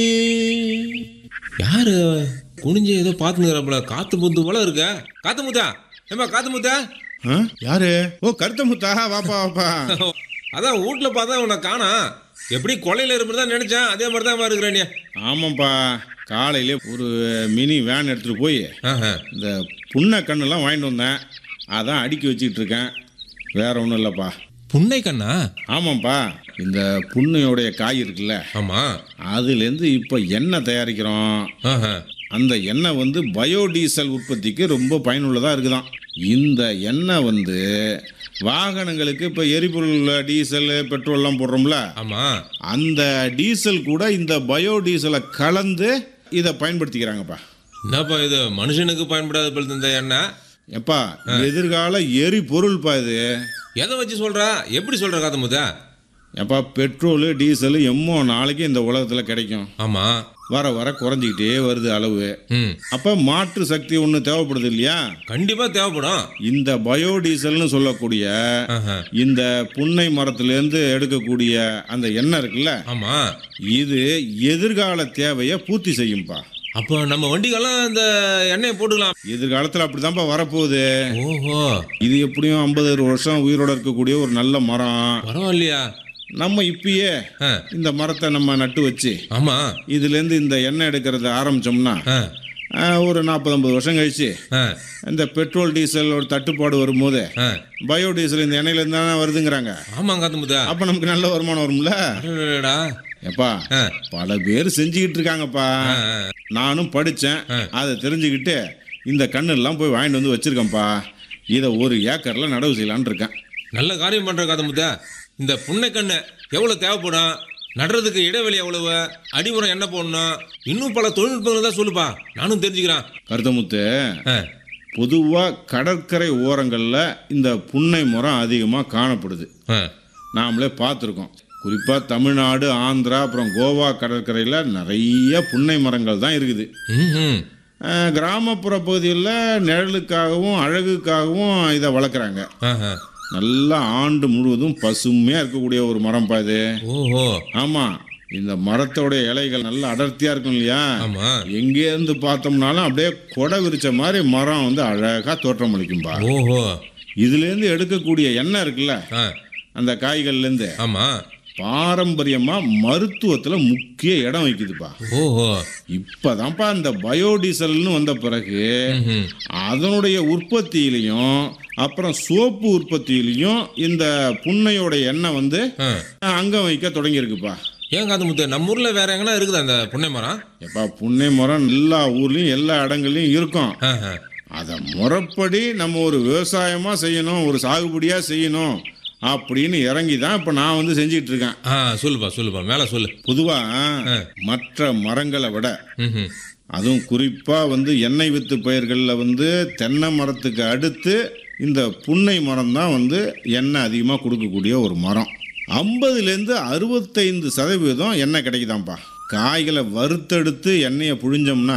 யாரு குனிஞ்சு ஏதோ பார்த்துங்கிறப்பல காத்து முத்து போல இருக்க காத்து முத்தா ஏமா காத்து முத்தா ஆ? யாரு ஓ கருத்த முத்தா வாப்பா வாப்பா அதான் வீட்டில் பார்த்தா உன்னை காணோம் எப்படி கொலையில் இருப்பதா நினைச்சேன் அதே மாதிரி தான் இருக்கிறேன் நீ ஆமாப்பா காலையிலே ஒரு மினி வேன் எடுத்துட்டு போய் ஆஹா. இந்த புண்ணை கண்ணெல்லாம் வாங்கிட்டு வந்தேன் அதான் அடுக்கி வச்சுக்கிட்டு இருக்கேன் வேற ஒன்றும் இல்லைப்பா புன்னை கண்ணா ஆமாம்ப்பா இந்த புண்ணையோடைய காய் இருக்குல்ல ஆமா அதுலேருந்து இப்போ எண்ணெய் தயாரிக்கிறோம் ஆஹா. அந்த எண்ணெய் வந்து பயோடீசல் உற்பத்திக்கு ரொம்ப பயனுள்ளதாக இருக்குதாம் இந்த எண்ணெய் வந்து வாகனங்களுக்கு இப்போ எரிபொருள் டீசல் பெட்ரோல்லாம் போடுறோம்ல ஆமா அந்த டீசல் கூட இந்த பயோடீசலை கலந்து இதை பயன்படுத்திக்கிறாங்கப்பா என்னப்பா இது மனுஷனுக்கு பயன்படாத போல இந்த எண்ணெய் எப்பா எதிர்கால எரிபொருள்ப்பா இது எதை வச்சு சொல்ற எப்படி சொல்ற காத்து முத்தா எப்பா பெட்ரோலு டீசலு எம்மோ நாளைக்கு இந்த உலகத்தில் கிடைக்கும் ஆமா வர வர குறைஞ்சிக்கிட்டே வருது அளவு ம் அப்போ மாற்று சக்தி ஒன்று தேவைப்படுது இல்லையா கண்டிப்பா தேவைப்படும் இந்த பயோடீசல்னு சொல்லக்கூடிய ஆஹா. இந்த புன்னை மரத்திலேருந்து எடுக்கக்கூடிய அந்த எண்ணெய் இருக்குல்ல ஆமா இது எதிர்கால தேவையை பூர்த்தி செய்யும்பா அப்போ நம்ம வண்டிக்கெல்லாம் இந்த எண்ணெயை போட்டுக்கலாம் எதிர்காலத்தில் அப்படிதான்ப்பா வரப்போகுது ஓஹோ இது எப்படியும் ஐம்பது வருஷம் உயிரோட இருக்கக்கூடிய ஒரு நல்ல மரம் பரவாயில்லையா நம்ம இப்பயே ஆ, இந்த மரத்தை நம்ம நட்டு வச்சு ஆமா இதுலேருந்து இந்த எண்ணெய் எடுக்கிறத ஆரம்பிச்சோம்னா ஆ, ஆ, ஒரு நாற்பது ஐம்பது வருஷம் கழிச்சு ஆ, இந்த பெட்ரோல் டீசல் ஒரு தட்டுப்பாடு வரும்போது ஆ. பயோடீசல் இந்த எண்ணெயிலேருந்து தானே வருதுங்கிறாங்க ஆமா காத்து முத்தா அப்போ நமக்கு நல்ல வருமானம் வரும்ல அடடடடா. எப்பா ஆ, பல பேர் செஞ்சுக்கிட்டு இருக்காங்கப்பா ஆ, ஆ. நானும் படித்தேன் ஆ. அதை தெரிஞ்சுக்கிட்டு இந்த கண்ணெல்லாம் போய் வாங்கிட்டு வந்து வச்சிருக்கேன்ப்பா இதை ஒரு ஏக்கரில் நடவு செய்யலான்னு இருக்கேன் நல்ல காரியம் பண்ற காத்து முத்தா இந்த புன்னை கண்ணு எவ்வளவு தேவைப்படும் நடுறதுக்கு இடைவெளி எவ்வளவு அடிமுறை என்ன போடணும் இன்னும் பல தொழில்நுட்பங்கள் தான் சொல்லுப்பா நானும் தெரிஞ்சுக்கிறேன் கருத்தமுத்து ஆ, பொதுவாக கடற்கரை ஓரங்களில் இந்த புன்னை மரம் அதிகமாக காணப்படுது ஆ. நாமளே பார்த்துருக்கோம் குறிப்பாக தமிழ்நாடு ஆந்திரா அப்புறம் கோவா கடற்கரையில் நிறைய புன்னை மரங்கள் தான் இருக்குது ம், ம். அஹ், கிராமப்புற பகுதிகளில் நிழலுக்காகவும் அழகுக்காகவும் இதை வளர்க்குறாங்க ஆஹா. நல்லா ஆண்டு முழுவதும் பசுமையாக இருக்கக்கூடிய ஒரு மரம்ப்பா இது ஓஹோ ஆமாம் இந்த மரத்தோட இலைகள் நல்லா அடர்த்தியாக இருக்கும் இல்லையா ஆமா எங்கேருந்து பார்த்தோம்னாலும் அப்படியே கொடை விரிச்ச மாதிரி மரம் வந்து அழகாக தோற்றம் அளிக்கும்பா ஓஹோ இதுலேருந்து எடுக்கக்கூடிய எண்ணெய் இருக்குல்ல ஆ, அந்த காய்கள்லேருந்து ஆமா பாரம்பரியமாக மருத்துவத்தில் முக்கிய இடம் வைக்குதுப்பா ஓஹோ இப்போதான்ப்பா இந்த பயோடீசல்னு வந்த பிறகு ம்ஹும். அதனுடைய உற்பத்தியிலையும் அப்புறம் சோப்பு உற்பத்தியிலையும் இந்த புன்னையோட எண்ணெய் வந்து ஆ. அங்கம் வைக்க தொடங்கியிருக்குப்பா ஏன் காத்து முத்து நம்ம ஊர்ல வேற எங்கன்னா இருக்குது அந்த புன்னை மரம் எப்பா புன்னை மரம் எல்லா ஊர்லேயும் எல்லா இடங்கள்லையும் இருக்கும் ஆஹா. அதை முறைப்படி நம்ம ஒரு விவசாயமாக செய்யணும் ஒரு சாகுபடியாக செய்யணும் அப்படின்னு இறங்கி தான் இப்போ நான் வந்து செஞ்சிட்டு இருக்கேன் ஆ சொல்லுப்பா சொல்லுப்பா மேல சொல்லு பொதுவாக மற்ற மரங்களை விட ம்ஹும். அதுவும் குறிப்பாக வந்து எண்ணெய் வித்து பயிர்களில் வந்து தென்னை மரத்துக்கு அடுத்து இந்த புன்னை மரம் தான் வந்து எண்ணெய் அதிகமாக கொடுக்கக்கூடிய ஒரு மரம் ஐம்பதுலேருந்து அறுபத்தைந்து சதவீதம் எண்ணெய் கிடைக்குதாம்ப்பா காய்களை வறுத்தெடுத்து எண்ணெயை புழிஞ்சோம்னா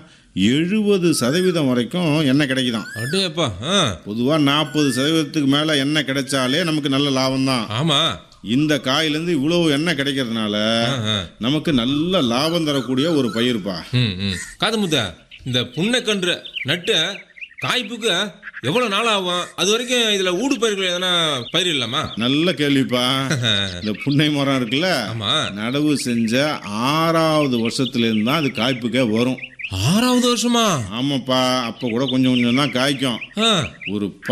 எழுபது சதவீதம் வரைக்கும் எண்ணெய் கிடைக்குதாம் அடேப்பா ஆ பொதுவாக நாற்பது சதவீதத்துக்கு மேலே எண்ணெய் கிடைச்சாலே நமக்கு நல்ல லாபம் தான் ஆமா இந்த காயிலேருந்து இவ்வளவு எண்ணெய் கிடைக்கிறதுனால ஆ, ஆ. நமக்கு நல்ல லாபம் தரக்கூடிய ஒரு பயிர்ப்பா ம் ம் காது முத்தா இந்த புன்னைக்கன்று நட்டு காய்ப்புக்கு எவ்வளவு நாள் ஆகும் அது வரைக்கும் இதுல ஊடு பயிர்கள் எதனா பயிர் இல்லாமா நல்ல கேள்விப்பா இந்த புன்னை மரம் இருக்குல்ல ஆமா நடவு செஞ்ச ஆறாவது வருஷத்துல இருந்து தான் அது காய்ப்புக்கே வரும் ஆறாவது வருஷமா ஆமாப்பா அப்போ கூட கொஞ்சம் கொஞ்சம் தான் காய்க்கும் ஆ ஒரு